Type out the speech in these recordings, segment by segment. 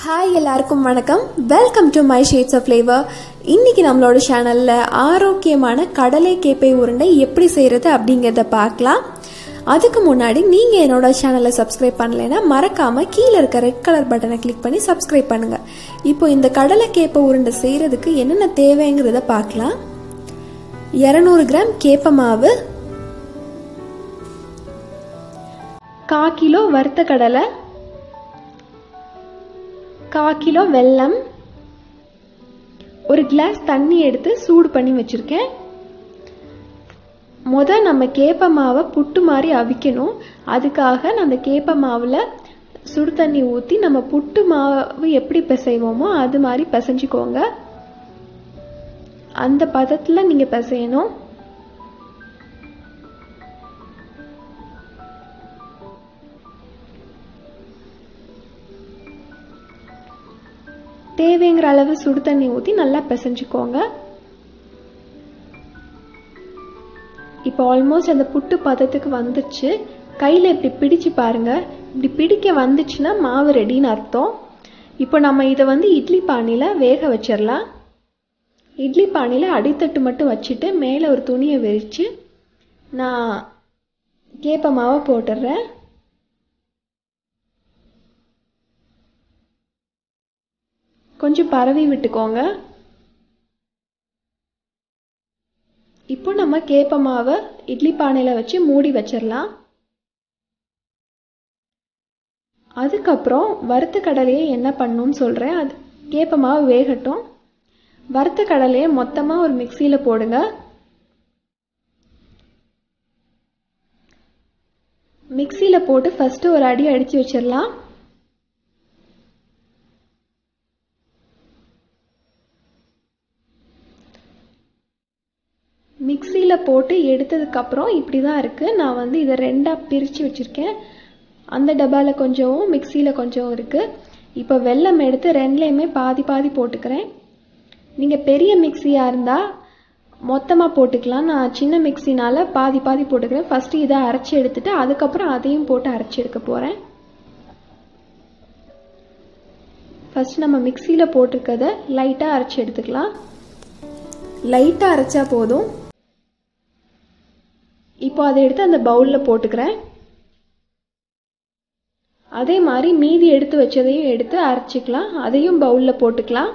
hi எல்லாருக்கும் வணக்கம் welcome to my shades of flavour இன்னைக்கு நம்மளோட சேனலில் ஆரோக்கியமான கடலை கேப்பை உருண்டை எப்படி செய்கிறது அப்படிங்கிறத பார்க்கலாம் அதுக்கு முன்னாடி நீங்கள் என்னோட சேனலை சப்ஸ்கிரைப் பண்ணலைன்னா மறக்காமல் கீழே இருக்க ரெட் கலர் பட்டனை கிளிக் பண்ணி சப்ஸ்கிரைப் பண்ணுங்கள் இப்போ இந்த கடலை கேப்பை உருண்டை செய்கிறதுக்கு என்னென்ன தேவைங்கிறத பார்க்கலாம் இரநூறு கிராம் கேப்ப மாவு கா கிலோ வறுத்த கடலை கா கிலோ வெல்லம் ஒரு கிளாஸ் தண்ணி எடுத்து சூடு பண்ணி வச்சுருக்கேன் முத நம்ம கேப்ப மாவை புட்டு மாதிரி அவிக்கணும் அதுக்காக நான் அந்த கேப்ப மாவில் சுடு தண்ணி ஊற்றி நம்ம புட்டு மாவு எப்படி பிசைவோமோ அது மாதிரி பிசைஞ்சுக்கோங்க அந்த பதத்தில் நீங்கள் பிசையணும் தேவைங்கிற அளவு சுடு தண்ணி ஊற்றி நல்லா பிசைஞ்சுக்கோங்க இப்போ ஆல்மோஸ்ட் அந்த புட்டு பதத்துக்கு வந்துச்சு கையில் இப்படி பிடிச்சு பாருங்க இப்படி பிடிக்க வந்துச்சுன்னா மாவு ரெடின்னு அர்த்தம் இப்போ நம்ம இதை வந்து இட்லி பானையில் வேக வச்சிடலாம் இட்லி பானையில் அடித்தட்டு மட்டும் வச்சுட்டு மேலே ஒரு துணியை விரித்து நான் கேப்ப மாவை போட்டுடுறேன் கொஞ்சம் பரவி விட்டுக்கோங்க இப்போ நம்ம கேப்ப மாவை இட்லி பானையில் வச்சு மூடி வச்சிடலாம் அதுக்கப்புறம் வறுத்த கடலையை என்ன பண்ணணும்னு சொல்கிறேன் அது கேப்ப மாவு வேகட்டும் வறுத்த கடலையை மொத்தமாக ஒரு மிக்சியில் போடுங்க மிக்சியில் போட்டு ஃபஸ்ட்டு ஒரு அடி அடித்து வச்சிடலாம் மிக்சியில் போட்டு எடுத்ததுக்கப்புறம் இப்படி தான் இருக்குது நான் வந்து இதை ரெண்டாக பிரித்து வச்சுருக்கேன் அந்த டப்பாவில் கொஞ்சம் மிக்சியில் கொஞ்சம் இருக்குது இப்போ வெல்லம் எடுத்து ரெண்டுலேயுமே பாதி பாதி போட்டுக்கிறேன் நீங்கள் பெரிய மிக்சியாக இருந்தால் மொத்தமாக போட்டுக்கலாம் நான் சின்ன மிக்சினால் பாதி பாதி போட்டுக்கிறேன் ஃபஸ்ட்டு இதை அரைச்சி எடுத்துட்டு அதுக்கப்புறம் அதையும் போட்டு அரைச்சி எடுக்க போகிறேன் ஃபஸ்ட் நம்ம மிக்சியில் போட்டிருக்கத லைட்டாக அரைச்சி எடுத்துக்கலாம் லைட்டாக அரைச்சா போதும் இப்போ அதை எடுத்து அந்த பவுலில் போட்டுக்கிறேன் அதே மாதிரி மீதி எடுத்து வச்சதையும் எடுத்து அரைச்சிக்கலாம் அதையும் பவுலில் போட்டுக்கலாம்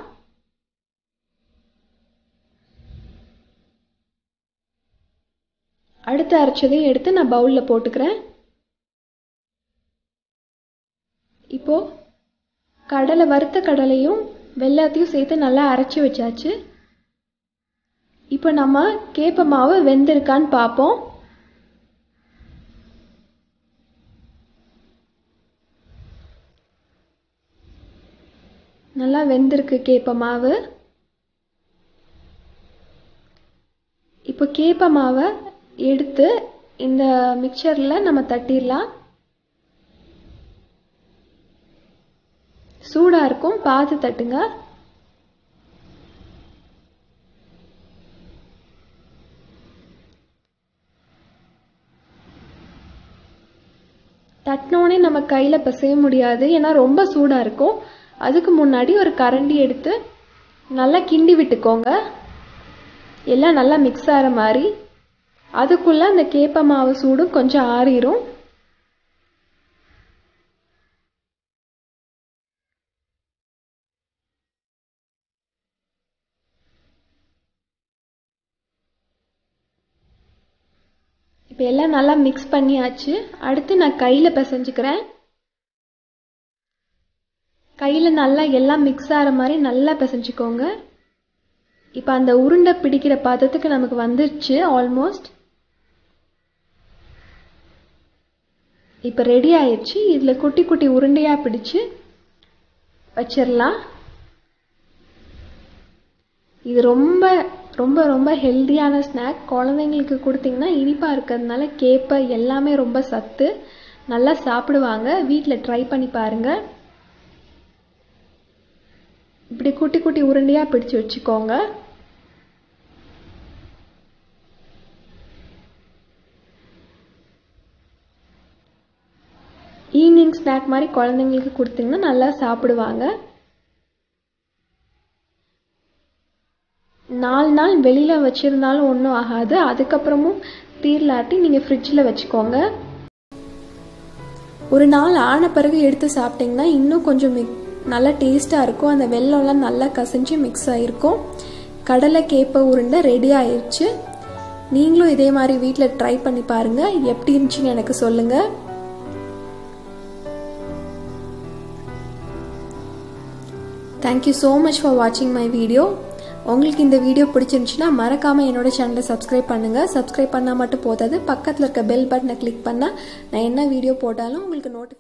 அடுத்து அரைச்சதையும் எடுத்து நான் பவுலில் போட்டுக்கிறேன் இப்போ கடலை வறுத்த கடலையும் வெள்ளத்தையும் சேர்த்து நல்லா அரைச்சி வச்சாச்சு இப்போ நம்ம கேப்ப மாவு வெந்திருக்கான்னு பார்ப்போம் நல்லா வெந்திருக்கு கேப்ப மாவு இப்போ கேப்ப மாவை எடுத்து இந்த மிக்சரில் நம்ம தட்டிடலாம் சூடாக இருக்கும் பார்த்து தட்டுங்க தட்டினோடனே நம்ம கையில் பிசைய முடியாது ஏன்னா ரொம்ப சூடாக இருக்கும் அதுக்கு முன்னாடி ஒரு கரண்டி எடுத்து நல்லா கிண்டி விட்டுக்கோங்க எல்லாம் நல்லா மிக்ஸ் ஆகிற மாதிரி அதுக்குள்ளே அந்த கேப்ப மாவு சூடும் கொஞ்சம் ஆறிடும் இப்போ எல்லாம் நல்லா மிக்ஸ் பண்ணியாச்சு அடுத்து நான் கையில் பிசைஞ்சுக்கிறேன் கையில் நல்லா எல்லாம் மிக்ஸ் ஆகிற மாதிரி நல்லா பிசைஞ்சுக்கோங்க இப்போ அந்த உருண்டை பிடிக்கிற பதத்துக்கு நமக்கு வந்துருச்சு ஆல்மோஸ்ட் இப்போ ரெடி ஆயிடுச்சு இதில் குட்டி குட்டி உருண்டையாக பிடிச்சு வச்சிடலாம் இது ரொம்ப ரொம்ப ரொம்ப ஹெல்த்தியான ஸ்நாக் குழந்தைங்களுக்கு கொடுத்தீங்கன்னா இனிப்பாக இருக்கிறதுனால கேப்பை எல்லாமே ரொம்ப சத்து நல்லா சாப்பிடுவாங்க வீட்டில் ட்ரை பண்ணி பாருங்கள் இப்படி குட்டி குட்டி உருண்டையாக பிடிச்சு வச்சுக்கோங்க ஈவினிங் ஸ்நாக் மாதிரி குழந்தைங்களுக்கு கொடுத்தீங்கன்னா நல்லா சாப்பிடுவாங்க நாலு நாள் வெளியில் வச்சுருந்தாலும் ஒன்றும் ஆகாது அதுக்கப்புறமும் தீரலாட்டி நீங்கள் ஃப்ரிட்ஜில் வச்சுக்கோங்க ஒரு நாள் ஆன பிறகு எடுத்து சாப்பிட்டிங்கன்னா இன்னும் கொஞ்சம் மிக் நல்லா டேஸ்ட்டாக இருக்கும் அந்த வெள்ளம்லாம் நல்லா கசிஞ்சு மிக்ஸ் ஆகிருக்கும் கடலை கேப்பை உருண்டை ரெடி ஆயிடுச்சு நீங்களும் இதே மாதிரி வீட்டில் ட்ரை பண்ணி பாருங்கள் எப்படி இருந்துச்சுன்னு எனக்கு சொல்லுங்கள் தேங்க்யூ ஸோ மச் ஃபார் வாட்சிங் மை வீடியோ உங்களுக்கு இந்த வீடியோ பிடிச்சிருந்துச்சுன்னா மறக்காமல் என்னோட சேனலை சப்ஸ்கிரைப் பண்ணுங்கள் சப்ஸ்கிரைப் பண்ணால் மட்டும் போதாது பக்கத்தில் இருக்க பெல் பட்டனை கிளிக் பண்ணால் நான் என்ன வீடியோ போட்டாலும் உங்களுக்கு நோட்டி